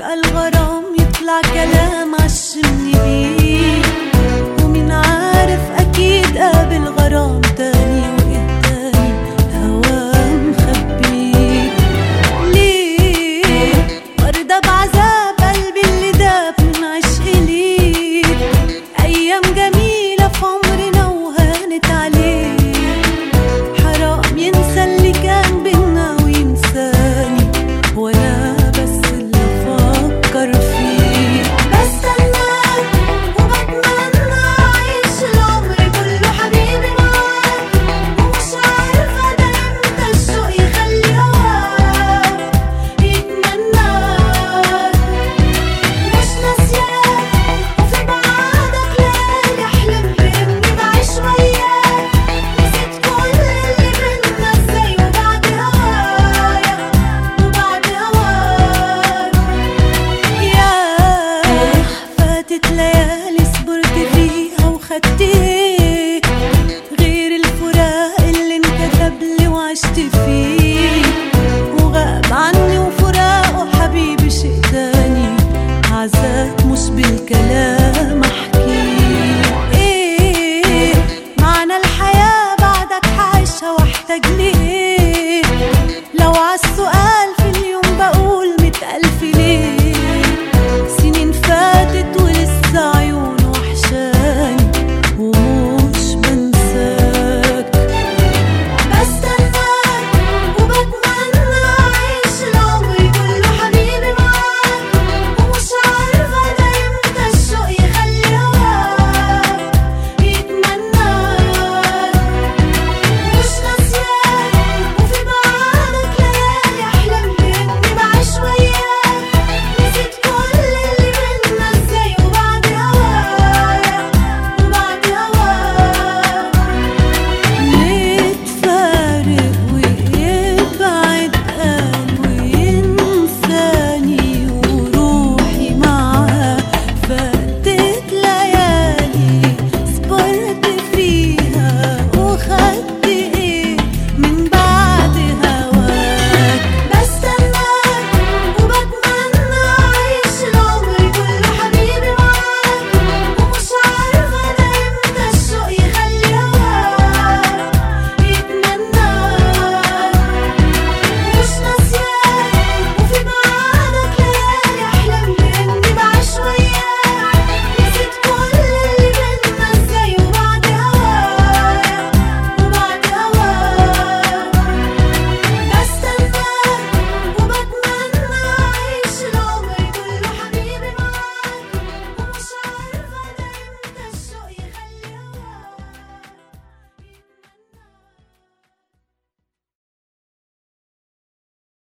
فجأة الغرام يطلع كلام عشمني بيه ومين عارف أكيد قابل غرام تاني وإيه تاني الهوا مخبيه ليه مرضى بعذاب قلبي اللي داب من عشق ليك أيام جميلة في عمرنا وهانت عليه حرام ينسى اللي كان بينا وينساني وانا بس اللي افكر فيه بستناك وبتمنى اعيش العمر كله حبيبي معاك ومش عارفه ده امتى الشوق يخلي هواك يتمناك مش ناسياك وفي بعادك ليالي احلم باني بعيش وياك نسيت كل اللي بينا ازاي وبعد هوايا وبعد هواك ياه فاتت ليالي صبرت فيها وخدت ايه غير الفراق اللي انكتب لي وعشت فيه وغاب عني وفراقه حبيبي شيء تاني عذاب مش بالكلام